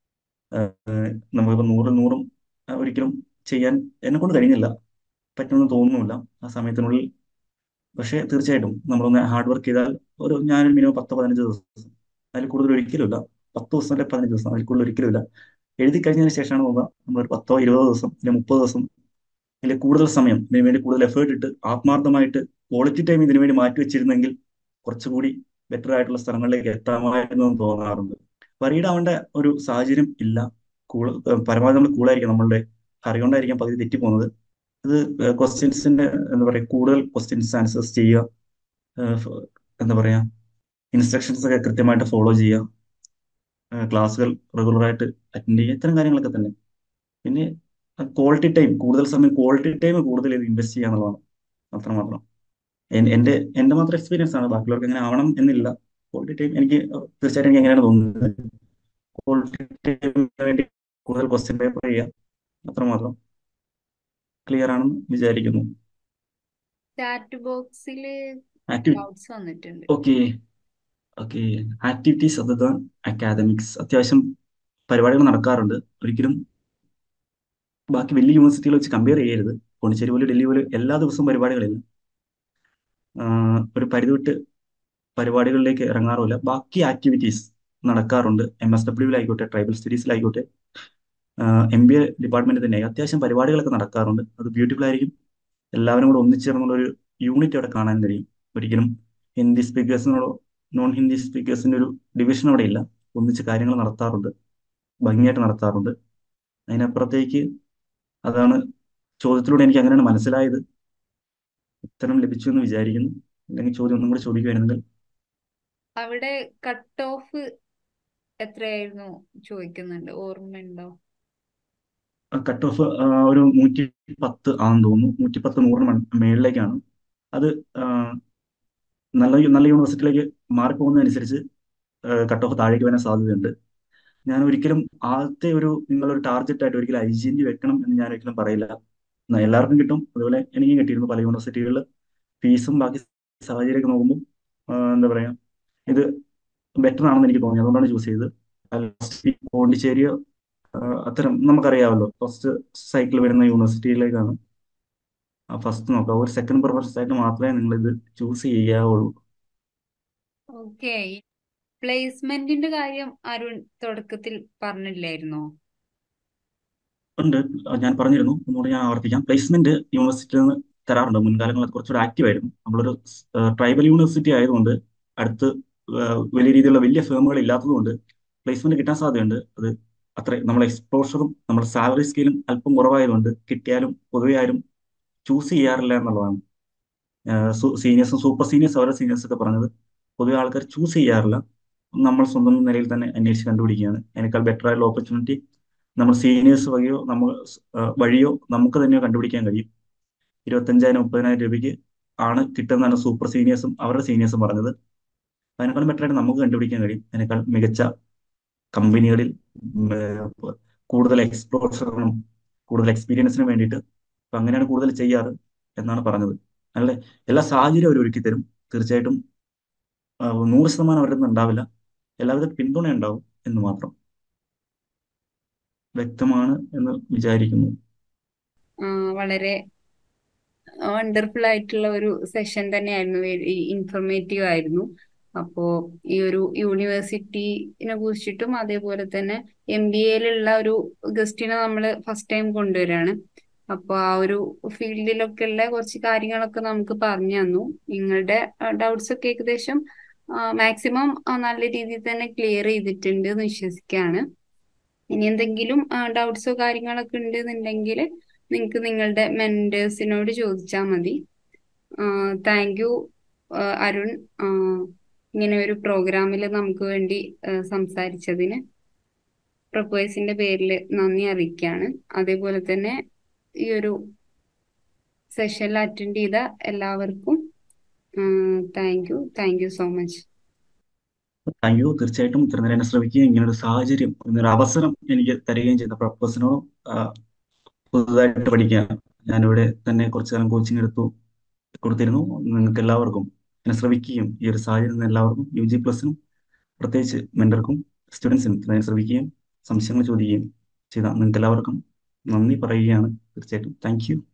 നമുക്കിപ്പോൾ നൂറ് നൂറും ആ, ഒരിക്കലും ചെയ്യാൻ എന്നെ കൊണ്ട് കഴിഞ്ഞില്ല പറ്റുമെന്ന് തോന്നുന്നില്ല ആ സമയത്തിനുള്ളിൽ പക്ഷേ തീർച്ചയായിട്ടും നമ്മളൊന്ന് ഹാർഡ് വർക്ക് ചെയ്താൽ ഒരു ഞാനൊരു മിനിമം പത്ത് പതിനഞ്ച് ദിവസം അതിൽ കൂടുതൽ ഒരിക്കലുമില്ല പത്ത് ദിവസം അല്ലെങ്കിൽ പതിനഞ്ച് ദിവസം അതിൽ കൂടുതൽ ഒരിക്കലുമില്ല എഴുതി കഴിഞ്ഞതിന് ശേഷമാണ് നോക്കുക നമ്മളൊരു പത്തോ ഇരുപതോ ദിവസം അല്ലെങ്കിൽ മുപ്പത് ദിവസം അല്ലെങ്കിൽ കൂടുതൽ സമയം ഇതിനു വേണ്ടി കൂടുതൽ എഫേർട്ട് ഇട്ട് ആത്മാർത്ഥമായിട്ട് ക്വാളിറ്റി ടൈം ഇതിനു വേണ്ടി മാറ്റി വെച്ചിരുന്നെങ്കിൽ കുറച്ചുകൂടി ബെറ്റർ ആയിട്ടുള്ള സ്ഥലങ്ങളിലേക്ക് എത്താമായിരുന്നു എന്ന് തോന്നാറുണ്ട് വറീഡ് ആവേണ്ട ഒരു സാഹചര്യം ഇല്ല കൂൾ പരമാവധി നമ്മൾ കൂളായിരിക്കും നമ്മളുടെ അറിയുകൊണ്ടായിരിക്കാം പകുതി തെറ്റിപ്പോകുന്നത് ഇത് ക്വസ്റ്റ്യൻസിന്റെ എന്താ പറയുക കൂടുതൽ ക്വസ്റ്റ്യൻസ് ആൻസേഴ്സ് ചെയ്യുക ഏഹ് ഫ- എന്താ പറയാ ഇൻസ്ട്രക്ഷൻസ് ഒക്കെ കൃത്യമായിട്ട് ഫോളോ ചെയ്യുക ക്ലാസ്സുകൾ റെഗുലറായിട്ട് അറ്റൻഡ് ചെയ്യുക ഇത്തരം കാര്യങ്ങളൊക്കെ തന്നെ പിന്നെ ക്വാളിറ്റി ടൈം കൂടുതൽ സമയം ക്വാളിറ്റി ടൈം കൂടുതൽ ഇൻവെസ്റ്റ് ചെയ്യുക എന്നുള്ളതാണ് അത്രമാത്രം എൻ- എന്റെ എന്റെ മാത്രം എക്സ്പീരിയൻസ് ആണ് ബാക്കിയുള്ളവർക്ക് എങ്ങനെ ആവണം എന്നില്ല ക്വാളിറ്റി ടൈം എനിക്ക് തീർച്ചയായിട്ടും എനിക്ക് എങ്ങനെയാണ് തോന്നുന്നത് ക്വാളിറ്റി ടൈമിന് വേണ്ടി കൂടുതൽ ക്വസ്റ്റ്യൻ പേപ്പർ ചെയ്യുക അത്രമാത്രം ക്ലിയർ ആണെന്ന് വിചാരിക്കുന്നു ചാറ്റ് ബോക്സിൽ ആക്ടിവി ഡൗട്ട്സ് വന്നിട്ടുണ്ട് okay okay activities other than academics അത്യാവശ്യം പരിപാടികൾ നടക്കാറുണ്ട് ഒരിക്കലും ബാക്കി വലിയ യൂണിവേഴ്സിറ്റികൾ വെച്ച് കമ്പയർ ചെയ്യരുത് പോണ്ടിച്ചേരി പോലെ ഡൽഹി പോലെ എല്ലാ ദിവസവും പരിപാടികളില്ല ആഹ് ഒരു പരിധി വിട്ട് പരിപാടികളിലേക്ക് ഇറങ്ങാറുമില്ല ബാക്കി ആക്ടിവിറ്റീസ് നടക്കാറുണ്ട് എം എസ് ഡബ്ല്യൂലായിക്കോട്ടെ ട്രൈബൽ സ്റ്റഡീസിലായിക്കോട്ടെ എം ബി എ ഡിപ്പാർട്ട്മെന്റ് തന്നെ അത്യാവശ്യം പരിപാടികളൊക്കെ നടക്കാറുണ്ട് അത് ബ്യൂട്ടിഫുൾ ആയിരിക്കും എല്ലാവരും കൂടെ ഒന്നിച്ചേർന്നുള്ള ഒരു യൂണിറ്റ് അവിടെ കാണാൻ കഴിയും ഒരിക്കലും ഹിന്ദി സ്പീക്കേഴ്സിനോടോ നോൺ ഹിന്ദി സ്പീക്കേഴ്സിന്റെ ഒരു ഡിവിഷൻ അവിടെ ഇല്ല ഒന്നിച്ച് കാര്യങ്ങൾ നടത്താറുണ്ട് ഭംഗിയായിട്ട് നടത്താറുണ്ട് അതിനപ്പുറത്തേക്ക് അതാണ് ചോദ്യത്തിലൂടെ എനിക്ക് അങ്ങനെയാണ് മനസ്സിലായത് ഉത്തരം ലഭിച്ചു എന്ന് വിചാരിക്കുന്നു അല്ലെങ്കിൽ ചോദ്യം ഒന്നും കൂടി ചോദിക്കുമായിരുന്നെങ്കിൽ അവിടെ കട്ട് ഓഫ് എത്രയായിരുന്നു ചോദിക്കുന്നുണ്ട് ഓർമ്മയുണ്ടോ കട്ട് ഓഫ് ഒരു നൂറ്റി പത്ത് ആണെന്ന് തോന്നുന്നു നൂറ്റി പത്ത് നൂറിന് മൺ- മേളിലേക്കാണ് അത് ആ, നല്ല നല്ല യൂണിവേഴ്സിറ്റിയിലേക്ക് മാറിപ്പോകുന്നതനുസരിച്ച് കട്ട് ഓഫ് താഴേക്ക് വരാൻ സാധ്യതയുണ്ട് ഞാൻ ഒരിക്കലും ആദ്യത്തെ ഒരു നിങ്ങളൊരു ടാർഗറ്റ് ആയിട്ട് ഒരിക്കലും ഐ ജി എൻ ജി വെക്കണം എന്ന് ഞാൻ ഒരിക്കലും പറയില്ല എന്നാ എല്ലാവർക്കും കിട്ടും അതുപോലെ എനിക്കും കിട്ടിയിരുന്നു പല യൂണിവേഴ്സിറ്റികളിൽ ഫീസും ബാക്കി സാഹചര്യമൊക്കെ നോക്കുമ്പോൾ ആ, എന്താ പറയാ ഇത് ബെറ്റർ ആണെന്ന് എനിക്ക് തോന്നി അതുകൊണ്ടാണ് ചൂസ് ചെയ്തത് ലാസ്റ്റ് പോണ്ടിച്ചേരിയോ ആ, അത്തരം നമുക്കറിയാമല്ലോ ഫസ്റ്റ് സൈക്കിൾ വരുന്ന യൂണിവേഴ്സിറ്റിയിലേക്കാണ് ആ ഫസ്റ്റ് നോക്കുക ഒരു സെക്കൻഡ് പ്രിഫറൻസ് ആയിട്ട് മാത്രമേ നിങ്ങൾ ഇത് ചൂസ് ചെയ്യാവുള്ളൂ ഓക്കെ പ്ലേസ്മെന്റിന്റെ കാര്യം അരുൺ തുടക്കത്തിൽ പറഞ്ഞില്ലായിരുന്നോ ഉണ്ട് ഞാൻ പറഞ്ഞിരുന്നു ഒന്നുകൂടി ഞാൻ ആവർത്തിക്കാം പ്ലേസ്മെന്റ് യൂണിവേഴ്സിറ്റിയിൽ നിന്ന് തരാറുണ്ട് മുൻകാലങ്ങളിൽ കുറച്ചുകൂടെ ആക്റ്റീവ് ആയിരുന്നു നമ്മളൊരു ട്രൈബൽ യൂണിവേഴ്സിറ്റി ആയതുകൊണ്ട് അടുത്ത് ഏഹ്, വലിയ രീതിയിലുള്ള വലിയ ഫേമുകൾ ഇല്ലാത്തതുകൊണ്ട് പ്ലേസ്മെന്റ് കിട്ടാൻ സാധ്യതയുണ്ട് അത് അത്ര നമ്മളെ എക്സ്പോഷറും നമ്മുടെ സാലറി സ്കെയിലും അല്പം കുറവായതുകൊണ്ട് കിട്ടിയാലും പൊതുവെ ആരും ചൂസ് ചെയ്യാറില്ല എന്നുള്ളതാണ് സീനിയേഴ്സും സൂപ്പർ സീനിയേഴ്സ് അവരുടെ സീനിയേഴ്സ് ഒക്കെ പറഞ്ഞത് പൊതുവെ ആൾക്കാർ ചൂസ് ചെയ്യാറില്ല നമ്മൾ സ്വന്തം നിലയിൽ തന്നെ അന്വേഷിച്ച് കണ്ടുപിടിക്കുകയാണ് അതിനേക്കാൾ ബെറ്റർ ആയിട്ടുള്ള ഓപ്പർച്യൂണിറ്റി നമ്മൾ സീനിയേഴ്സ് വഴിയോ നമ്മൾ വഴിയോ നമുക്ക് തന്നെ കണ്ടുപിടിക്കാൻ കഴിയും ഇരുപത്തഞ്ചായിരം മുപ്പതിനായിരം രൂപയ്ക്ക് ആണ് കിട്ടുന്നതാണ് സൂപ്പർ സീനിയേഴ്സും അവരുടെ സീനിയേഴ്സും പറഞ്ഞത് അതിനേക്കാൾ ബെറ്റർ ആയിട്ട് നമുക്ക് കണ്ടുപിടിക്കാൻ കഴിയും അതിനേക്കാൾ മികച്ച കമ്പനികളിൽ ഉം, ഏഹ്, കൂടുതൽ എക്സ്പ്ലോഷറിനും കൂടുതൽ എക്സ്പീരിയൻസിനും വേണ്ടിയിട്ട് അപ്പൊ അങ്ങനെയാണ് കൂടുതൽ ചെയ്യാറ് എന്നാണ് പറഞ്ഞത് നല്ല എല്ലാ സാഹചര്യവും അവർ ഒരുക്കി തരും തീർച്ചയായിട്ടും ആ, നൂറ് ശതമാനം അവരുടെ നിന്ന് ഉണ്ടാവില്ല എല്ലാവിധ പിന്തുണ ഉണ്ടാവും എന്ന് മാത്രം വ്യക്തമാണ് എന്ന് വിചാരിക്കുന്നു ആ, വളരെ വണ്ടർഫുൾ ആയിട്ടുള്ള ഒരു സെഷൻ തന്നെയായിരുന്നു ഇൻഫർമേറ്റീവ് ആയിരുന്നു അപ്പോ ഈ ഒരു യൂണിവേഴ്സിറ്റിനെ കുറിച്ചിട്ടും അതേപോലെ തന്നെ എം ബി എയിലുള്ള ഒരു ഗസ്റ്റിനെ നമ്മൾ ഫസ്റ്റ് ടൈം കൊണ്ടുവരാണ് അപ്പോൾ ആ ഒരു ഫീൽഡിലൊക്കെ ഉള്ള കുറച്ച് കാര്യങ്ങളൊക്കെ നമുക്ക് പറഞ്ഞു തന്നു നിങ്ങളുടെ ഡൗട്ട്സ് ഒക്കെ ഏകദേശം മാക്സിമം നല്ല രീതിയിൽ തന്നെ ക്ലിയർ ചെയ്തിട്ടുണ്ട് എന്ന് വിശ്വസിക്കുകയാണ് ഇനി എന്തെങ്കിലും ഡൗട്ട്സോ കാര്യങ്ങളൊക്കെ ഉണ്ടെന്നുണ്ടെങ്കിൽ നിങ്ങൾക്ക് നിങ്ങളുടെ മെന്റേഴ്സിനോട് ചോദിച്ചാൽ മതി താങ്ക് യു അരുൺ ആ, ഇങ്ങനെ ഒരു പ്രോഗ്രാമിൽ നമുക്ക് വേണ്ടി ആ, സംസാരിച്ചതിന് പ്രൊപ്പോയ്സിന്റെ പേരിൽ നന്ദി അറിയിക്കുകയാണ് അതേപോലെ തന്നെ ഈ ഒരു സെഷനിൽ അറ്റൻഡ് ചെയ്ത എല്ലാവർക്കും thank you thank you so much thank you തീർച്ചയായിട്ടും ഇത്ര നേരം എന്നെ ശ്രമിക്കുകയും ഇങ്ങനൊരു സാഹചര്യം ഇങ്ങനൊരു അവസരം എനിക്ക് തരികയും ചെയ്ത പ്രൊഫസറിനോടും പുതുതായിട്ട് പഠിക്കാൻ ഞാനിവിടെ തന്നെ കുറച്ചു കാലം കോച്ചിങ് എടുത്തു കൊടുത്തിരുന്നു നിങ്ങൾക്ക് എല്ലാവർക്കും എന്നെ ശ്രമിക്കുകയും ഈ ഒരു സാഹചര്യം എല്ലാവർക്കും യു ജി പ്ലസിനും പ്രത്യേകിച്ച് മെന്റർക്കും സ്റ്റുഡൻസിനും ഇത്രയും ശ്രമിക്കുകയും സംശയങ്ങൾ ചോദിക്കുകയും ചെയ്ത നിങ്ങൾക്ക് എല്ലാവർക്കും നന്ദി പറയുകയാണ് തീർച്ചയായിട്ടും താങ്ക് യു